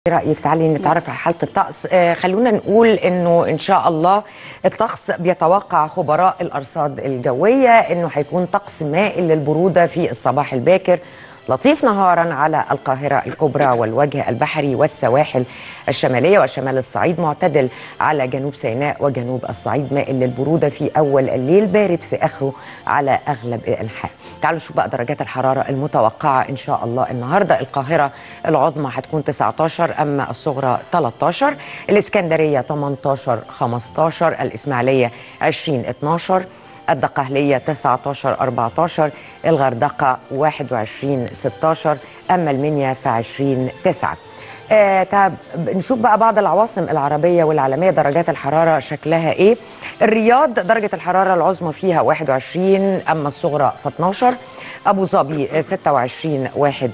ايه رايك تعالي نتعرف على حاله الطقس آه خلونا نقول انه ان شاء الله الطقس بيتوقع خبراء الارصاد الجويه انه هيكون طقس مائل للبروده في الصباح الباكر لطيف نهارا على القاهرة الكبرى والوجه البحري والسواحل الشمالية وشمال الصعيد معتدل على جنوب سيناء وجنوب الصعيد مائل للبرودة في أول الليل بارد في آخره على أغلب الأنحاء تعالوا نشوف بقى درجات الحرارة المتوقعة إن شاء الله النهاردة القاهرة العظمى هتكون 19 أما الصغرى 13 الإسكندرية 18 15 الإسماعيلية 20 12 الدقهلية 19 14 الغردقة 21 16 أما المنيا ف 20 9 آه طب نشوف بقى بعض العواصم العربية والعالمية درجات الحرارة شكلها إيه الرياض درجة الحرارة العظمى فيها 21 أما الصغرى ف 12 أبو ظبي 26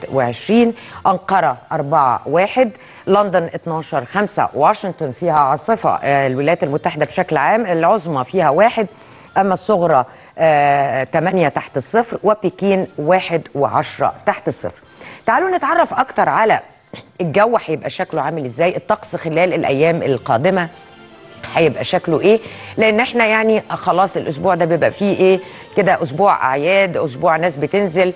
21 أنقرة 4 1 لندن 12 5 واشنطن فيها عاصفة آه الولايات المتحدة بشكل عام العظمى فيها 1 أما الصغرى آه 8 تحت الصفر وبكين 1 و10 تحت الصفر تعالوا نتعرف أكتر على الجو هيبقى شكله عامل إزاي الطقس خلال الأيام القادمة هيبقى شكله ايه لان احنا يعني خلاص الاسبوع ده بيبقى فيه ايه كده اسبوع اعياد اسبوع ناس بتنزل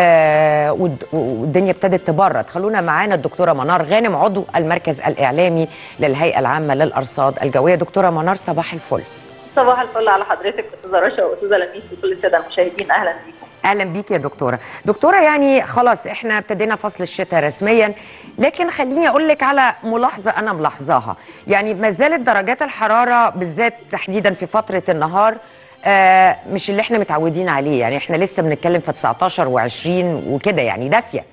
آه والدنيا ابتدت تبرد خلونا معانا الدكتوره منار غانم عضو المركز الاعلامي للهيئه العامه للارصاد الجويه دكتوره منار صباح الفل صباح الفل على حضرتك استاذه رشا واستاذه لميس وكل الساده المشاهدين اهلا بيكم اهلا بيك يا دكتوره دكتوره يعني خلاص احنا ابتدينا فصل الشتاء رسميا لكن خليني اقول لك على ملاحظه انا ملاحظاها يعني ما زالت درجات الحراره بالذات تحديدا في فتره النهار آه مش اللي احنا متعودين عليه يعني احنا لسه بنتكلم في 19 و20 وكده يعني دافيه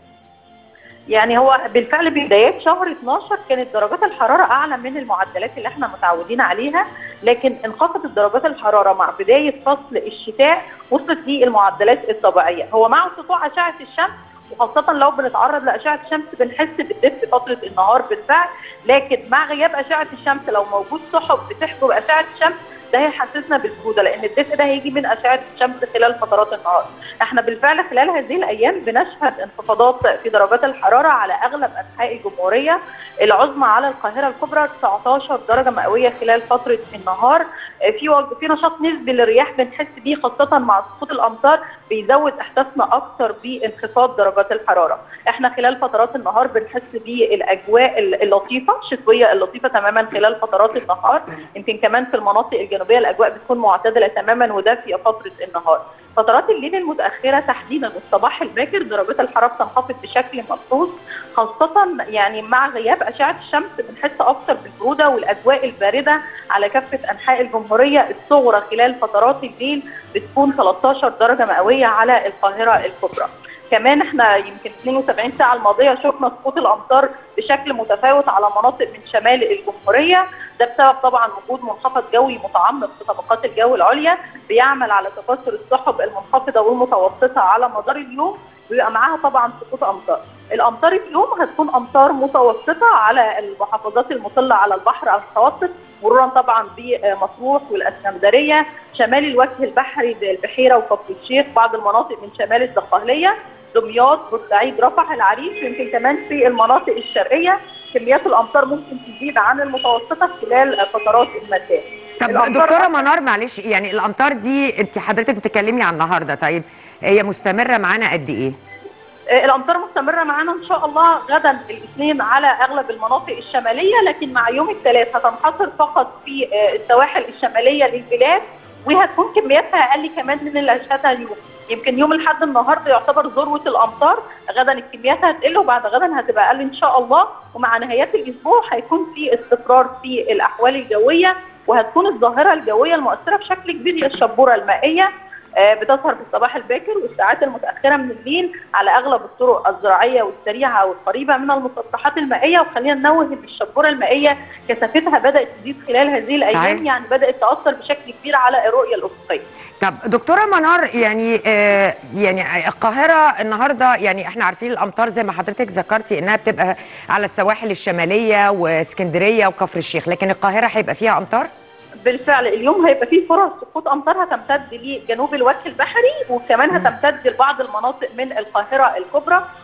يعني هو بالفعل بدايات شهر 12 كانت درجات الحراره اعلى من المعدلات اللي احنا متعودين عليها لكن انخفضت درجات الحراره مع بدايه فصل الشتاء وصلت للمعدلات الطبيعيه هو مع سطوع اشعه الشمس وخاصة لو بنتعرض لأشعة الشمس بنحس بالدفء فترة النهار بالفعل لكن مع غياب أشعة الشمس لو موجود سحب بتحجب أشعة الشمس ده هيحسسنا بالبروده لان الدفء ده هيجي من اشعه الشمس خلال فترات النهار. احنا بالفعل خلال هذه الايام بنشهد انخفاضات في درجات الحراره على اغلب انحاء الجمهوريه، العظمى على القاهره الكبرى 19 درجه مئويه خلال فتره النهار، في في نشاط نسبي للرياح بنحس بيه خاصه مع سقوط الامطار بيزود احساسنا اكثر بانخفاض درجات الحراره. احنا خلال فترات النهار بنحس بالاجواء اللطيفه الشتويه اللطيفه تماما خلال فترات النهار، يمكن كمان في المناطق الجنوبيه الاجواء بتكون معتدله تماما ودافيه فتره النهار. فترات الليل المتاخره تحديدا والصباح الباكر درجات الحراره بتنخفض بشكل ملحوظ خاصه يعني مع غياب اشعه الشمس بنحس اكثر بالبروده والاجواء البارده على كافه انحاء الجمهوريه الصغرى خلال فترات الليل بتكون 13 درجه مئويه على القاهره الكبرى. كمان احنا يمكن 72 ساعه الماضيه شفنا سقوط الامطار بشكل متفاوت على مناطق من شمال الجمهوريه ده بسبب طبعا وجود منخفض جوي متعمق في طبقات الجو العليا بيعمل على تكاثر السحب المنخفضه والمتوسطه على مدار اليوم ويبقى معاها طبعا سقوط امطار. الامطار اليوم هتكون امطار متوسطه على المحافظات المطله على البحر المتوسط مرورا طبعا بمطروح والاسكندريه شمال الوجه البحري زي البحيره وكفر الشيخ بعض المناطق من شمال الدقهليه دمياط بورسعيد رفح العريش يمكن كمان في المناطق الشرقيه كميات الامطار ممكن تزيد عن المتوسطه خلال فترات المساء. طب دكتوره منار معلش يعني الامطار دي انت حضرتك بتتكلمي عن النهارده طيب هي مستمره معانا قد ايه؟ الامطار مستمره معانا ان شاء الله غدا الاثنين على اغلب المناطق الشماليه لكن مع يوم الثلاث هتنحصر فقط في السواحل الشماليه للبلاد وهتكون كمياتها اقل كمان من اللي هنشهدها اليوم يمكن يوم الاحد النهارده يعتبر ذروه الامطار غدا الكميات هتقل وبعد غدا هتبقى اقل ان شاء الله ومع نهايات الاسبوع هيكون في استقرار في الاحوال الجويه وهتكون الظاهره الجويه المؤثره بشكل كبير هي الشبوره المائيه بتظهر في الصباح الباكر والساعات المتاخره من الليل على اغلب الطرق الزراعيه والسريعه والقريبه من المسطحات المائيه وخلينا ننوه ان الشبوره المائيه كثافتها بدات تزيد خلال هذه الايام صحيح. يعني بدات تاثر بشكل كبير على الرؤيه الافقيه. طب دكتوره منار يعني آه يعني القاهره النهارده يعني احنا عارفين الامطار زي ما حضرتك ذكرتي انها بتبقى على السواحل الشماليه واسكندريه وكفر الشيخ لكن القاهره هيبقى فيها امطار؟ بالفعل اليوم هيبقى فيه فرص سقوط امطار هتمتد لجنوب الوجه البحري وكمان هتمتد لبعض المناطق من القاهره الكبرى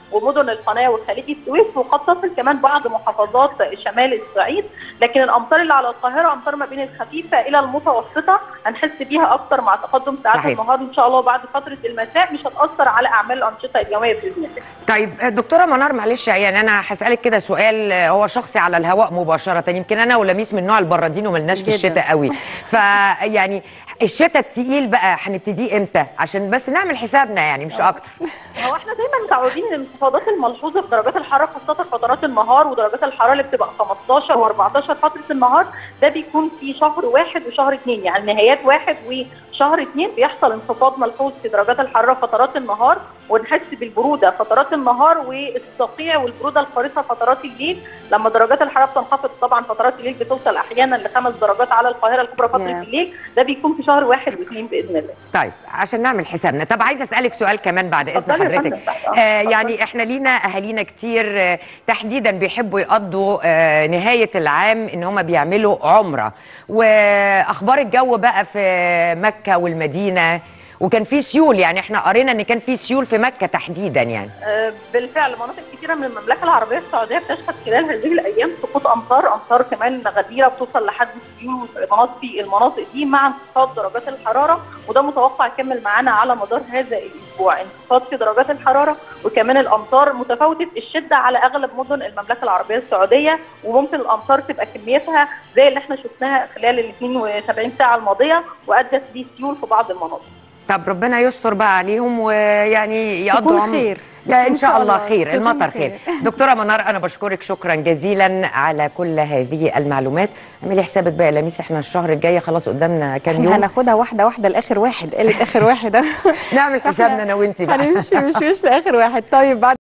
ومدن القناه وخليج السويس وقد تصل كمان بعض محافظات شمال الصعيد لكن الامطار اللي على القاهره امطار ما بين الخفيفه الى المتوسطه هنحس بيها اكتر مع تقدم ساعات صحيح. النهار ان شاء الله بعد فتره المساء مش هتاثر على اعمال الانشطه اليوميه باذن الله طيب دكتوره منار معلش يعني انا هسالك كده سؤال هو شخصي على الهواء مباشره يمكن انا ولميس من نوع البرادين وملناش في جداً. الشتاء قوي فيعني الشتاء التقيل بقى هنبتديه امتى عشان بس نعمل حسابنا يعني مش اكتر هو احنا دايما متعودين ان الانخفاضات الملحوظه في درجات الحراره خاصه فترات النهار ودرجات الحراره اللي بتبقى 15 و14 فتره النهار ده بيكون في شهر واحد وشهر اثنين يعني نهايات واحد وشهر اثنين بيحصل انخفاض ملحوظ في درجات الحراره فترات النهار ونحس بالبروده فترات النهار والصقيع والبروده القارصه فترات الليل لما درجات الحراره بتنخفض طبعا فترات الليل بتوصل احيانا لخمس درجات على القاهره الكبرى فتره ياه. الليل ده بيكون في شهر واحد واثنين باذن الله طيب عشان نعمل حسابنا طب عايزه اسالك سؤال كمان بعد اذن اتفضلي يا حضرتك فندم، تحت أمرك. آه اتفضلي. يعني احنا لينا اهالينا كتير آه تحديدا بيحبوا يقضوا آه نهايه العام ان هم بيعملوا عمره واخبار الجو بقى في مكه والمدينه وكان في سيول يعني احنا قرينا ان كان في سيول في مكه تحديدا يعني آه، بالفعل مناطق كثيره من المملكه العربيه السعوديه بتشهد خلال هذه الايام سقوط امطار امطار كمان غزيره بتوصل لحد السيول في مناطق في المناطق دي مع انخفاض درجات الحراره وده متوقع يكمل معانا على مدار هذا الاسبوع انخفاض في درجات الحراره وكمان الامطار متفاوته الشده على اغلب مدن المملكه العربيه السعوديه وممكن الامطار تبقى كميتها زي اللي احنا شفناها خلال ال 72 ساعه الماضيه وادت لسيول في بعض المناطق طب ربنا يستر بقى عليهم ويعني يقضوا تكون عمر- خير. لا ان شاء, شاء الله الله. خير تكون المطر خير. خير. دكتوره منار انا بشكرك شكرا جزيلا على كل هذه المعلومات اعملي حسابك بقى يا لميس احنا الشهر الجاي خلاص قدامنا كام احنا يوم هناخدها واحده واحده لاخر واحد قالت اخر واحد نعمل حسابنا انا وانت بقى هنمشي مش مش لاخر واحد طيب بعد